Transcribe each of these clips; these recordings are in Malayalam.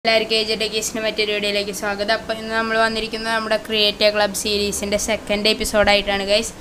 എല്ലാവർക്കും ഏജ് ഡെക്കേഷന് മറ്റൊരു വീഡിയോയിലേക്ക് സ്വാഗതം അപ്പോൾ ഇന്ന് നമ്മൾ വന്നിരിക്കുന്നത് നമ്മുടെ ക്രിയേറ്റീവ് ക്ലബ് സീരീസിൻ്റെ സെക്കൻഡ് എപ്പിസോഡായിട്ടാണ് ഗൈസ്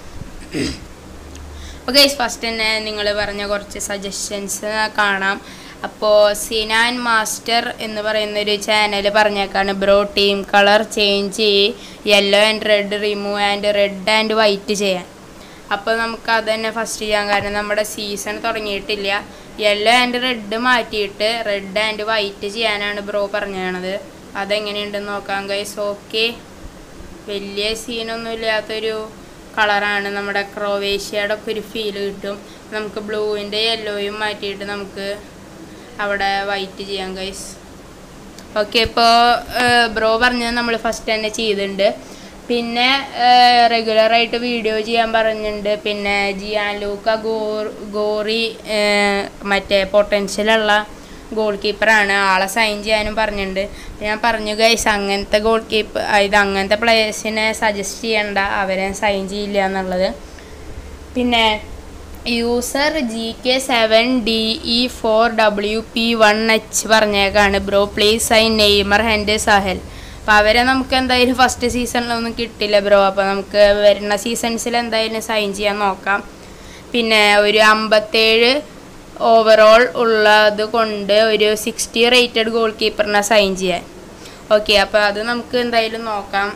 അപ്പോൾ ഗൈസ് ഫസ്റ്റ് തന്നെ നിങ്ങൾ പറഞ്ഞ കുറച്ച് സജഷൻസ് കാണാം അപ്പോൾ സിനാൻ മാസ്റ്റർ എന്ന് പറയുന്ന ഒരു ചാനൽ പറഞ്ഞേക്കാണ് ബ്രോ ടീം കളർ ചേഞ്ച് ചെയ്യ് yellow and red remove and red and white ചെയ്യാൻ അപ്പോൾ നമുക്ക് അത് തന്നെ ഫസ്റ്റ് ചെയ്യാൻ കാരണം നമ്മുടെ സീസൺ തുടങ്ങിയിട്ടില്ല യെല്ലോ ആൻഡ് റെഡ് മാറ്റിയിട്ട് റെഡ് ആൻഡ് വൈറ്റ് ചെയ്യാനാണ് ബ്രോ പറഞ്ഞത് അതെങ്ങനെയുണ്ടെന്ന് നോക്കാം ഗൈസ് ഓക്കെ വലിയ സീനൊന്നും ഇല്ലാത്തൊരു കളറാണ് നമ്മുടെ ക്രോവേഷ്യയുടെ ഒക്കെ ഒരു ഫീൽ കിട്ടും നമുക്ക് ബ്ലൂവിൻ്റെ യെല്ലോയും മാറ്റിയിട്ട് നമുക്ക് അവിടെ വൈറ്റ് ചെയ്യാം ഗൈസ് ഓക്കെ ഇപ്പോൾ ബ്രോ പറഞ്ഞത് നമ്മൾ ഫസ്റ്റ് തന്നെ ചെയ്തിട്ടുണ്ട് പിന്നെ റെഗുലറായിട്ട് വീഡിയോ ചെയ്യാൻ പറഞ്ഞിട്ടുണ്ട് പിന്നെ ജിയാൻ ലൂക്ക ഗോർ ഗോറി ഏഹ്, മറ്റേ പൊട്ടൻഷ്യലുള്ള ഗോൾ കീപ്പറാണ് ആളെ സൈൻ ചെയ്യാനും പറഞ്ഞിട്ടുണ്ട് ഞാൻ പറഞ്ഞു ഗൈസ് അങ്ങനത്തെ ഗോൾ കീപ്പർ ഇത് അങ്ങനത്തെ പ്ലേയേഴ്സിനെ സജസ്റ്റ് ചെയ്യണ്ട അവരെ സൈൻ ചെയ്യില്ല എന്നുള്ളത് പിന്നെ user G K seven D E four W P one H പറഞ്ഞേക്കാണ് bro please sign Neymar and Sahal അപ്പോൾ അവരെ നമുക്ക് എന്തായാലും ഫസ്റ്റ് സീസണിലൊന്നും കിട്ടില്ല ബ്രോ അപ്പോൾ നമുക്ക് വരുന്ന സീസൺസിൽ എന്തായാലും സൈൻ ചെയ്യാൻ നോക്കാം പിന്നെ ഒരു അമ്പത്തേഴ് ഓവറോൾ ഉള്ളത് കൊണ്ട് ഒരു സിക്സ്റ്റി റേറ്റഡ് ഗോൾ കീപ്പറിനെ സൈൻ ചെയ്യാൻ ഓക്കെ അപ്പോൾ അത് നമുക്ക് എന്തായാലും നോക്കാം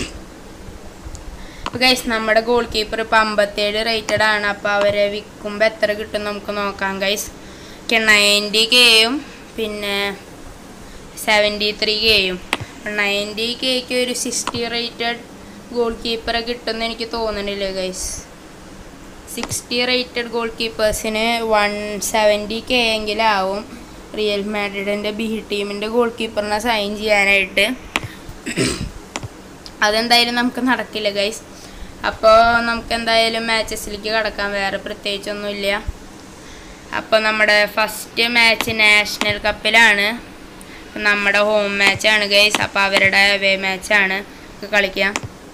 അപ്പോൾ ഗൈസ് നമ്മുടെ ഗോൾ കീപ്പർ ഇപ്പോൾ അമ്പത്തേഴ് റേറ്റഡ് ആണ് അപ്പോൾ അവരെ വിൽക്കുമ്പോൾ എത്ര കിട്ടും നമുക്ക് നോക്കാം ഗൈസ് ഓക്കെ നയൻറ്റി കെയും പിന്നെ സെവൻറ്റി ത്രീ കെയും നയൻറ്റി കെക്ക് ഒരു സിക്സ്റ്റി റേറ്റഡ് ഗോൾ കീപ്പറെ കിട്ടുമെന്ന് എനിക്ക് തോന്നുന്നില്ല ഗൈസ് സിക്സ്റ്റി റേറ്റഡ് ഗോൾ കീപ്പേഴ്സിന് വൺ സെവൻറ്റി കെ എങ്കിലാവും റിയൽ മാഡ്രിഡിൻ്റെ ബി ടീമിൻ്റെ ഗോൾ കീപ്പറിനെ സൈൻ ചെയ്യാനായിട്ട് അതെന്തായാലും നമുക്ക് നടക്കില്ല ഗൈസ് അപ്പോൾ നമുക്ക് എന്തായാലും മാച്ചസിലേക്ക് കടക്കാം വേറെ പ്രത്യേകിച്ചൊന്നുമില്ല അപ്പോൾ നമ്മുടെ ഫസ്റ്റ് മാച്ച് നാഷണൽ കപ്പിലാണ് നമ്മുടെ ഹോം മാച്ചാണ് ഗൈസ് അപ്പോൾ അവരുടെ അവേ മാച്ചാണ് കളിക്കാം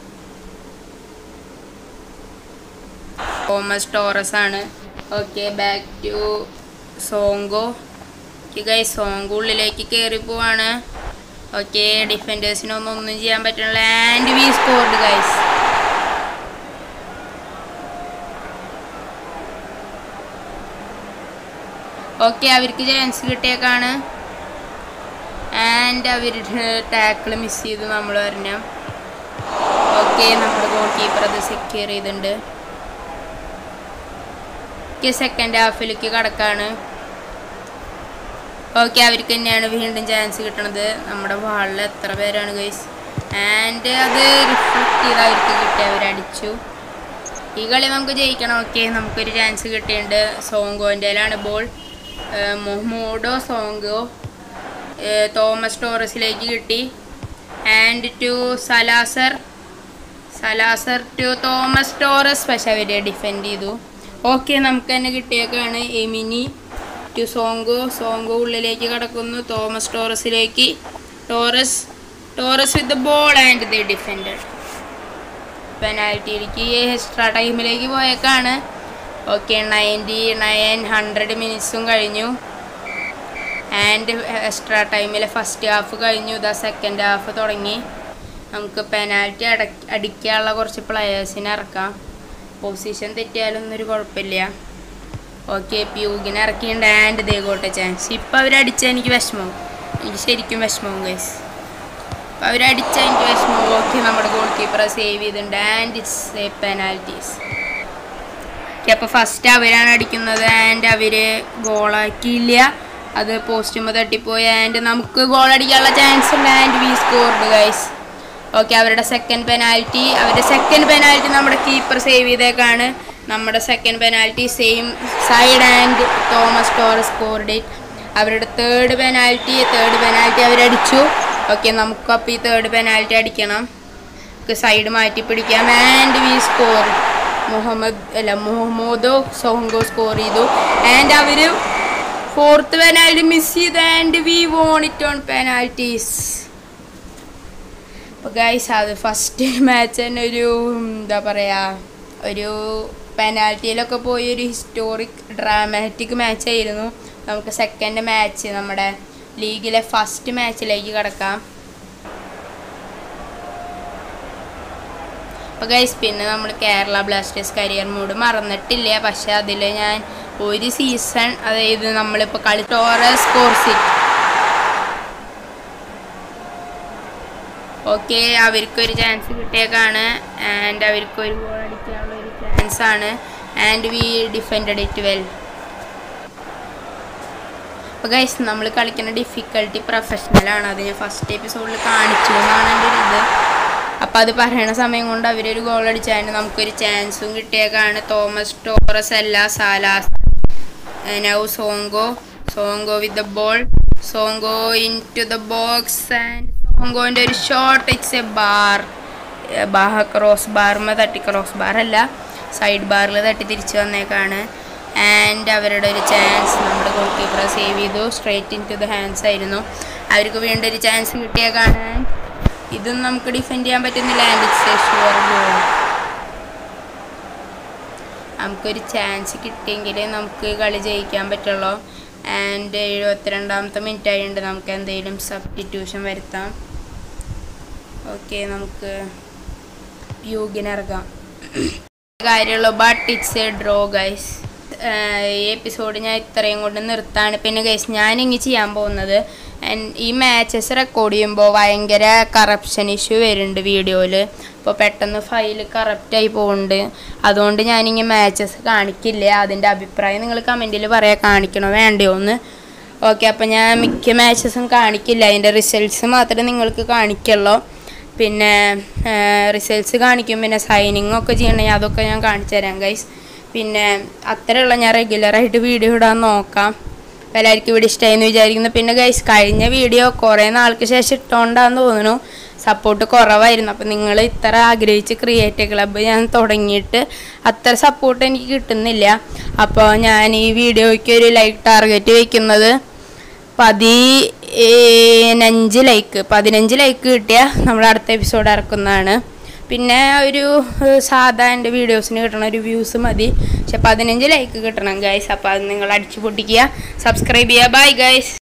തോമസ് ടോറസ് ആണ് okay back to Songo guys Songo ഉള്ളിലേക്ക് കയറി പോവാണ് ഓക്കെ ഡിഫൻഡേഴ്സിനൊന്നും ഒന്നും ചെയ്യാൻ പറ്റണില്ല and we scored guys okay അവർക്ക് ചാൻസ് കിട്ടിയേക്കാണ് ആൻഡ് അവരുടെ ടാക്കിൾ മിസ് ചെയ്ത് നമ്മൾ പറഞ്ഞു ഓക്കെ നമ്മുടെ ഗോൾ കീപ്പർ അത് സെക്യൂർ ചെയ്തിട്ടുണ്ട് ഓക്കെ സെക്കൻഡ് ഹാഫിലേക്ക് കടക്കാണ് ഓക്കെ അവർക്ക് തന്നെയാണ് വീണ്ടും ചാൻസ് കിട്ടണത് നമ്മുടെ വാളിൽ എത്ര പേരാണ് ഗൈസ് ആൻഡ് അത് റിഫ്ലക്ട് ചെയ്ത് അവർക്ക് കിട്ടി അവരടിച്ചു ഈ കളി നമുക്ക് ജയിക്കണം ഓക്കെ നമുക്കൊരു ചാൻസ് കിട്ടിയിട്ടുണ്ട് സോങ്കോൻ്റെയിലാണ് ബോൾ മൊഹമ്മൂഡോ സോങ്കോ ഏഹ് തോമസ് ടോറസിലേക്ക് കിട്ടി and to Salazar Salazar to Thomas Torres പക്ഷെ അവർ ഡിഫെൻഡ് ചെയ്തു ഓക്കെ നമുക്ക് തന്നെ കിട്ടിയേക്കാണ് എമിനി ടു സോങ്കോ സോങ്കോ ഉള്ളിലേക്ക് കടക്കുന്നു തോമസ് ടോറസിലേക്ക് Torres Torres with ball and the defender പെനാൽറ്റിയിലേക്ക് എക്സ്ട്രാ ടൈമിലേക്ക് പോയേക്കാണ് ഓക്കെ നയൻറ്റി നയൻ ഹൺഡ്രഡ് മിനിറ്റ്സും കഴിഞ്ഞു ആൻഡ് എക്സ്ട്രാ ടൈമിലെ ഫസ്റ്റ് ഹാഫ് കഴിഞ്ഞു ഇതാ സെക്കൻഡ് ഹാഫ് തുടങ്ങി നമുക്ക് പെനാൽറ്റി അട അടിക്കാനുള്ള കുറച്ച് പ്ലെയേഴ്സിനെ ഇറക്കാം പൊസിഷൻ തെറ്റിയാലൊന്നും ഒരു കുഴപ്പമില്ല ഓക്കെ പ്യൂഗിനെ ഇറക്കിയിട്ടുണ്ട് ആൻഡ് ദേ ഗോട്ട ചാൻസ് ഇപ്പം അവരടിച്ചാൽ എനിക്ക് വിഷമവും എനിക്ക് ശരിക്കും വിഷമവും ഗൈസ് അപ്പം അവരടിച്ചാൽ എനിക്ക് വിഷമവും ഓക്കെ നമ്മുടെ ഗോൾ കീപ്പറെ സേവ് ചെയ്തിട്ടുണ്ട് and it's a penalties okay അപ്പോൾ ഫസ്റ്റ് അവരാണ് അടിക്കുന്നത് ആൻഡ് അവർ ഗോളാക്കിയില്ല അത് പോസ്റ്റുമ്പോൾ തട്ടിപ്പോയി ആൻഡ് നമുക്ക് ഗോൾ അടിക്കാനുള്ള ചാൻസ് ഉണ്ട് and we scored guys okay അവരുടെ സെക്കൻഡ് പെനാൽറ്റി അവരുടെ സെക്കൻഡ് പെനാൽറ്റി നമ്മുടെ കീപ്പർ സേവ് ചെയ്തേക്കാണ് നമ്മുടെ second penalty same side and Thomas Torres scored it അവരുടെ തേർഡ് പെനാൽറ്റി തേർഡ് പെനാൽറ്റി അവരടിച്ചു ഓക്കെ നമുക്കപ്പോൾ ഈ തേർഡ് പെനാൽറ്റി അടിക്കണം നമുക്ക് സൈഡ് മാറ്റി പിടിക്കാം ആൻഡ് വി സ്കോർ മുഹമ്മദ് അല്ല മുഹമ്മദോ സോങ്കോ സ്കോർ ചെയ്തു ആൻഡ് അവർ ഫോർത്ത് പെനാൽറ്റി മിസ് ചെയ്തു and we won it on penalties അപ്പോൾ ഗൈസ് അത് ഫസ്റ്റ് മാച്ച് തന്നെ ഒരു എന്താ പറയുക ഒരു പെനാൽറ്റിയിലൊക്കെ പോയി ഒരു ഹിസ്റ്റോറിക് ഡ്രാമാറ്റിക് മാച്ച് ആയിരുന്നു നമുക്ക് സെക്കൻഡ് മാച്ച് നമ്മുടെ ലീഗിലെ ഫസ്റ്റ് മാച്ചിലേക്ക് കിടക്കാം അപ്പോൾ ഗൈസ് പിന്നെ നമ്മൾ കേരള ബ്ലാസ്റ്റേഴ്സ് കരിയർ മൂഡ് മറന്നിട്ടില്ല പക്ഷെ അതിൽ ഞാൻ ഒരു സീസൺ അതായത് നമ്മളിപ്പോൾ കളി ടോറസ് കോർസിറ്റ് ഓക്കെ അവർക്കൊരു ചാൻസ് കിട്ടിയേക്കാണ് ആൻഡ് അവർക്ക് ഒരു ഗോൾ അടിക്കാനുള്ള ഒരു ചാൻസ് ആണ് and we defended it well അപ്പോൾ ഗൈസ് നമ്മൾ കളിക്കുന്ന ഡിഫിക്കൽട്ടി പ്രൊഫഷണലാണ് അത് ഞാൻ ഫസ്റ്റ് എപ്പിസോഡിൽ കാണിച്ചു എന്നാണ് എൻ്റെ ഒരു ഇത് അപ്പോൾ അത് പറയണ സമയം കൊണ്ട് അവരൊരു ഗോൾ അടിച്ചാൽ നമുക്കൊരു ചാൻസും കിട്ടിയേക്കാണ് തോമസ് ടോറസ് അല്ല Salas now Sonko Sonko with the ball Sonko into the box and സോങ്കോൻ്റെ ഒരു ഷോട്ട് ഇറ്റ്സ് എ ബാർ ബാഹ ക്രോസ് ബാർമ തട്ടി ക്രോസ് ബാർ അല്ല സൈഡ് ബാറിൽ തട്ടി തിരിച്ചു വന്നേക്കാണ് ആൻഡ് അവരുടെ ഒരു ചാൻസ് നമ്മുടെ ഗോൾ കീപ്പറെ സേവ് ചെയ്തു straight into the hands ആയിരുന്നു അവർക്ക് വീണ്ടും ഒരു ചാൻസ് കിട്ടിയേക്കാണ് ഇതും നമുക്ക് ഡിഫെൻഡ് ചെയ്യാൻ പറ്റുന്നില്ല and it's a sure goal നമുക്കൊരു ചാൻസ് കിട്ടിയെങ്കിലേ നമുക്ക് കളി ജയിക്കാൻ പറ്റുള്ളൂ ആൻഡ് എഴുപത്തിരണ്ടാമത്തെ മിനിറ്റ് ആയതുകൊണ്ട് നമുക്ക് എന്തെങ്കിലും സബ്സ്റ്റിറ്റ്യൂഷൻ വരുത്താം ഓക്കെ നമുക്ക് യൂഗിനിറങ്ങാം കാര്യമുള്ളൂ but it's a draw guys ഈ എപ്പിസോഡ് ഞാൻ ഇത്രയും കൊണ്ട് നിർത്താണ് പിന്നെ ഗൈസ് ഞാൻ ഇങ്ങനെ ചെയ്യാൻ പോകുന്നത് and ഈ മാച്ചസ് റെക്കോർഡ് ചെയ്യുമ്പോൾ ഭയങ്കര കറപ്ഷൻ ഇഷ്യൂ വരുന്നുണ്ട് വീഡിയോയിൽ അപ്പോൾ പെട്ടെന്ന് ഫയൽ കറപ്റ്റായി പോകുന്നുണ്ട് അതുകൊണ്ട് ഞാനിങ്ങനെ മാച്ചസ് കാണിക്കില്ല അതിൻ്റെ അഭിപ്രായം നിങ്ങൾ കമൻറ്റിൽ പറയാം കാണിക്കണോ വേണ്ടയോ എന്ന് ഓക്കെ അപ്പോൾ ഞാൻ മിക്ക മാച്ചസും കാണിക്കില്ല അതിൻ്റെ റിസൾട്ട്സ് മാത്രമേ നിങ്ങൾക്ക് കാണിക്കുള്ളൂ പിന്നെ റിസൾട്ട്സ് കാണിക്കും പിന്നെ സൈനിങ് ഒക്കെ ചെയ്യണമെങ്കിൽ അതൊക്കെ ഞാൻ കാണിച്ചു തരാം ഗൈസ് പിന്നെ അത്രയുള്ള ഞാൻ റെഗുലറായിട്ട് വീഡിയോ ഇടാൻ നോക്കാം അപ്പോൾ എല്ലാവർക്കും ഇവിടെ ഇഷ്ടമായെന്ന് വിചാരിക്കുന്നു പിന്നെ ഗൈസ് കഴിഞ്ഞ വീഡിയോ കുറേ നാൾക്ക് ശേഷം ഇട്ടോണ്ടാന്ന് തോന്നുന്നു സപ്പോർട്ട് കുറവായിരുന്നു അപ്പോൾ നിങ്ങൾ ഇത്ര ആഗ്രഹിച്ച് ക്രിയേറ്റ് ക്ലബ്ബ് ഞാൻ തുടങ്ങിയിട്ട് അത്ര സപ്പോർട്ട് എനിക്ക് കിട്ടുന്നില്ല അപ്പോൾ ഞാൻ ഈ വീഡിയോയ്ക്ക് ഒരു ലൈക്ക് ടാർഗറ്റ് വയ്ക്കുന്നത് പതിനഞ്ച് ലൈക്ക് പതിനഞ്ച് ലൈക്ക് കിട്ടിയാൽ നമ്മൾ അടുത്ത എപ്പിസോഡ് ഇറക്കുന്നതാണ് പിന്നെ ഒരു ഏഹ്, സാധാ എൻ്റെ വീഡിയോസിന് കിട്ടണ ഒരു വ്യൂസ് മതി പക്ഷെ പതിനഞ്ച് ലൈക്ക് കിട്ടണം ഗൈസ് അപ്പോൾ അത് നിങ്ങൾ അടിച്ചു പൊട്ടിക്കുക സബ്സ്ക്രൈബ് ചെയ്യുക ബൈ ഗൈസ്